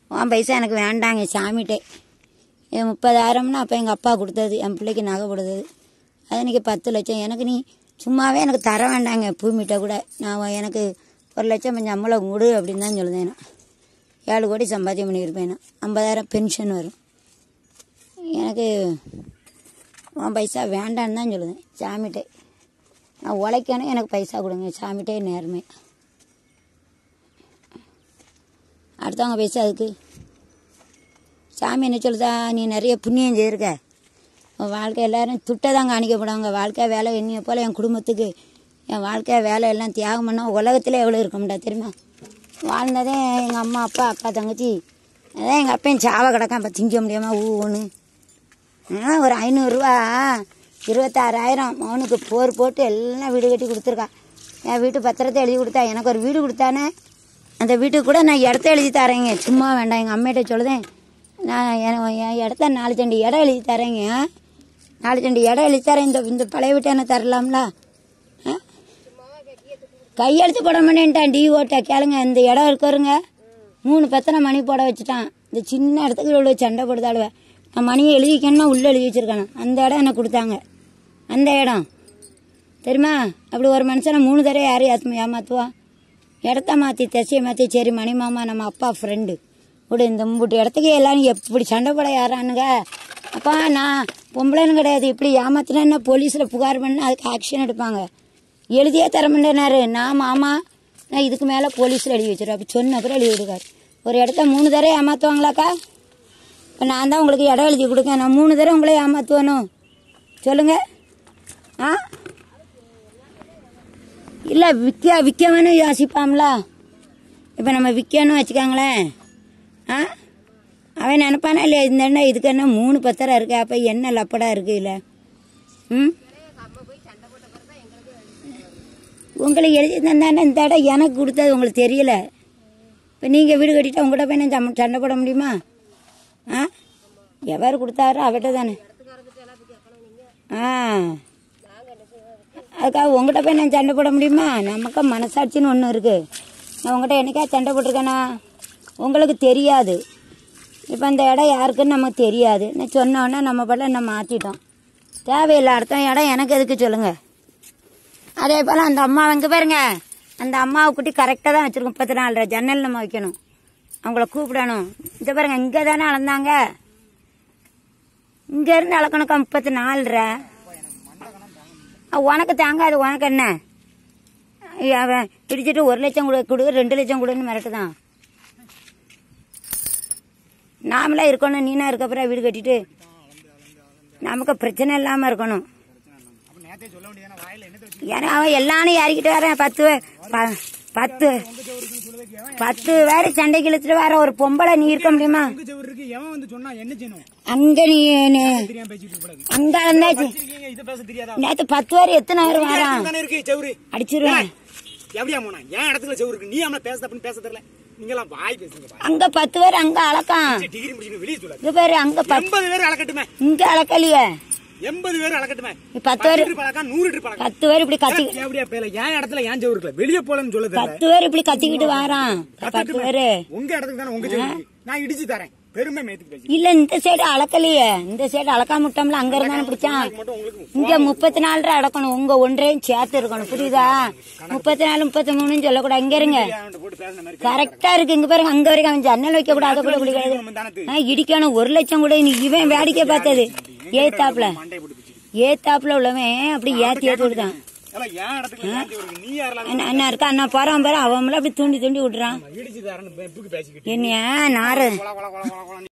உன் பைசா எனக்கு வேண்டாங்க சாமிகிட்டே என் முப்பதாயிரம்னா அப்போ எங்கள் அப்பா கொடுத்தது என் பிள்ளைக்கு நகை கொடுத்தது அது இன்னைக்கு பத்து லட்சம் எனக்கு நீ சும்மாவே எனக்கு தர வேண்டாங்க பூமிகிட்ட கூட நான் எனக்கு ஒரு லட்சம் கொஞ்சம் சம்பளம் கொடு அப்படின்னு தான் சொல்லுதேன் நான் ஏழு கோடி சம்பாத்தியம் பண்ணியிருப்பேன் நான் ஐம்பதாயிரம் பென்ஷன் வரும் எனக்கு உன் பைசா வேண்டான்னு தான் சொல்லுவேன் சாமிகிட்டே நான் உழைக்கணும் எனக்கு பைசா கொடுங்க சாமிகிட்டே நேர்மை அடுத்தவங்க பைசா அதுக்கு சாமி என்ன சொல்லுதா நீ நிறைய புண்ணியம் செய்யிருக்க உன் வாழ்க்கை எல்லாரும் துட்டை தான் காணிக்கப்படுவாங்க வாழ்க்கை வேலை என்னைய போல் என் குடும்பத்துக்கு என் வாழ்க்கை வேலை எல்லாம் தியாகம் பண்ணால் உலகத்தில் எவ்வளோ இருக்கமுடா தெரியுமா வாழ்ந்ததே எங்கள் அம்மா அப்பா அக்கா தங்கச்சி அதான் எங்கள் அப்பையும் சாவ கிடக்கான் இப்போ திங்க முடியாமல் ஊன்னு ஆ ஒரு ஐநூறுரூவா இருபத்தாறாயிரம் மௌனுக்கு போர் போட்டு எல்லாம் வீடு கட்டி கொடுத்துருக்கான் என் வீட்டு பத்திரத்தை எழுதி கொடுத்தா எனக்கு ஒரு வீடு கொடுத்தானே அந்த வீட்டுக்கு கூட நான் இடத்த எழுதி தரேங்க சும்மா வேண்டாம் எங்கள் அம்மையிட்ட சொல்லுதேன் நான் என- என் இடத்த நாலு சண்டி இடம் எழுதி தரேங்க நாலு சண்டி இடம் எழுதி தரேன் இந்த இந்த பழைய வீட்டை என்ன தரலாம்ல ஆ? கையெழுத்து போட மாட்டேன்ட்டான் டி ஓட்ட கேளுங்க இந்த இடம் இருக்கருங்க மூணு பத்தனை மணி போட வச்சுட்டான் இந்த சின்ன இடத்துக்கு இவ்வளோ சண்டை போடுதாளுவ நான் மணியை எழுதி வைக்கணும்னா உள்ளே எழுதி வச்சிருக்கானு அந்த இடம் எனக்கு கொடுத்தாங்க அந்த இடம் தெரியுமா அப்படி ஒரு மனுஷனை மூணு தடவை யார் ஏத்து ஏமாத்துவா இடத்த மாற்றி திசையை மாற்றி சரி மணி மாமா நம்ம அப்பா ஃப்ரெண்டு விடு இந்த மும்பிட்டு இடத்துக்கு எல்லாரும் எப்படி சண்டை போட யாரானுங்க அப்பா நான் பொம்பளைன்னு கிடையாது இப்படி ஏமாத்தினேன்னா போலீஸில் புகார் பண்ண அதுக்கு ஆக்ஷன் எடுப்பாங்க எழுதியே தர மாட்டேனாரு நான் மாமா நான் இதுக்கு மேலே போலீஸில் எழுதி வச்சிருவேன் அப்படி சொன்ன அப்புறம் எழுதி விடுக்காரு ஒரு இடத்த மூணு தடவை ஏமாத்துவாங்களாக்கா இப்போ நான் தான் உங்களுக்கு இடம் எழுதி கொடுக்கேன் நான் மூணு தடவை உங்களே ஏமாத்துவனும் சொல்லுங்க ஆ இல்லை விற்க விற்கவனு யோசிப்பாம்ல இப்போ நம்ம விற்கணும் வச்சுக்காங்களேன் ஆ அவன் நினைப்பானா இல்லையா இந்த என்ன இதுக்கு என்ன மூணு பத்திரம் இருக்கு அப்போ என்ன லப்படா இருக்கு இல்லை ம் உங்களுக்கு எழுதி தந்தானே இந்த இடம் எனக்கு கொடுத்தது உங்களுக்கு தெரியல இப்போ நீங்கள் வீடு கட்டிட்டா உங்கள்கிட்ட போய் நான் சம- சண்டை போட முடியுமா ஆ எவர் கொடுத்தாரோ அவட்ட தானே ஆ அதுக்காக உங்கள்கிட்ட போய் நான் சண்டை போட முடியுமா நமக்கு மனசாட்சின்னு ஒன்று இருக்குது நான் உங்கள்கிட்ட என்னைக்கா சண்டை போட்டிருக்கேனா உங்களுக்கு தெரியாது இப்போ இந்த இடம் யாருக்குன்னு நமக்கு தெரியாது நான் சொன்னோன்னே நம்ம பாட்டில் நம்ம மாற்றிட்டோம் தேவையில்லை அடுத்த இடம் எனக்கு எதுக்கு சொல்லுங்கள் அதே போல் அந்த அம்மா வந்து பாருங்க அந்த அம்மாவை குட்டி கரெக்டாக தான் வச்சிருக்கோம் முப்பத்தி நாலு ஜன்னல் நம்ம வைக்கணும் அவங்கள கூப்பிடணும் இந்த பாருங்க இங்கே தானே அளந்தாங்க இங்க இருந்து அளக்கணுக்கா முப்பத்தி நாலுற உனக்கு தாங்காது உனக்கு என்ன ஐய, அவன் இடிச்சிட்டு ஒரு லட்சம் கொடு கொடு ரெண்டு லட்சம் கொடுன்னு மிரட்டுதான் நாமளா இருக்கணும் நீனா இருக்கப்புறம் வீடு கட்டிட்டு நமக்கு பிரச்சனை இல்லாம இருக்கணும் அப்ப நேத்தே சொல்ல வேண்டியதானே வாயில என்னத்தை வச்சு ஏன்னா அவன் எல்லாரும் யாரிக்கிட்டு வரேன் பத்து ப- பத்து உங்க செவரு இருக்குன்னு சொல்லுறதுக்கு எவன் பத்து பேர் சண்டைக்கு இழுத்துட்டு வர ஒரு பொம்பளை நீ இருக்க முடியுமா உங்க செவரு இருக்கு எவன் வந்து சொன்னா என்ன செய்யணும் அங்க நீ நீ- தெரியாம பேசிட்டு இருக்கக்கூடாது அங்க இருந்தாச்சு வச்சிருக்கீங்க இதை பேச தெரியாதா நேத்து பத்து பேர் எத்தனை பேர் வரான் தானே இருக்கு செவரு அடிச்சிருவேன் எப்படியா போனா என் இடத்துல செவரு இருக்கு நீ அவன பேச அப்படின்னு பேச தெரியல நீங்க எல்லாம் வாய் பேசுங்க பா. அங்க பத்து பேர் அங்க அளக்கான் டிகிரி முடிச்சு வெளியே சொல்லாது இது பேரு அங்க பத்து எண்பது பேர் அளக்கட்டுமே இங்க அளக்கலையே எண்பது பேர் அளக்கட்டுமே நீ பத்து பேர் ட்ரிப் அளக்கா நூறு ட்ரிப் அளக்கா பத்து பேர் இப்படி கத்தி எப்படியா பேல என் இடத்துல ஏன் செவரு இருக்கல வெளியே போலன்னு சொல்ல தெரியல பத்து பேர் இப்படி கத்திக்கிட்டு வரான் பத்து பேரு உங்க இடத்துக்கு தானே உங்க செவரு இருக்கு. நான் இடிச்சு தரேன் பெருமை மேத்துக்கு பேசி இல்ல இந்த சைடு அளக்கலையே இந்த சைடு அளக்காம விட்டோம்ல அங்க இருந்தானே பிடிச்சான் மட்டும் உங்களுக்கு இங்க முப்பத்தி நாலு ரூபா அடக்கணும் உங்க ஒன்றையும் சேர்த்து இருக்கணும் புரியுதா முப்பத்தி நாலு முப்பத்தி மூணுன்னு சொல்லக்கூடாது இங்க இருங்க அவன்கிட்ட போட்டு பேசுன மாதிரி கரெக்டா இருக்கு இங்க பாருங்க அங்க வரைக்கும் அவன் ஜன்னல் வைக்க கூட அதை கூட பிடிக்காது நம்ம தானே ஆ, இடிக்கணும் ஒரு லட்சம் கூட நீ இவன் வேடிக்கை பார்த்தது ஏத்தாப்புல மண்டை போட்டு பிடிச்சிட்டு ஏத்தாப்புல உள்ளவன் அப்படி ஏத்தி ஏத்தி விடுதான் எல்லாம் என் இடத்துக்கு ஏன் செவரு இருக்கு? நீ யாரெல்லாம் அண்ணா அண்ணா இருக்கா அண்ணா போறான் பாரு அவன் அப்படி தூண்டி தூண்டி விடுறான் இடிச்சு தரேன்னு புக்கு பேசிக்கிட்டு என்னைய நாரு கொல கொல கொல கொல கொல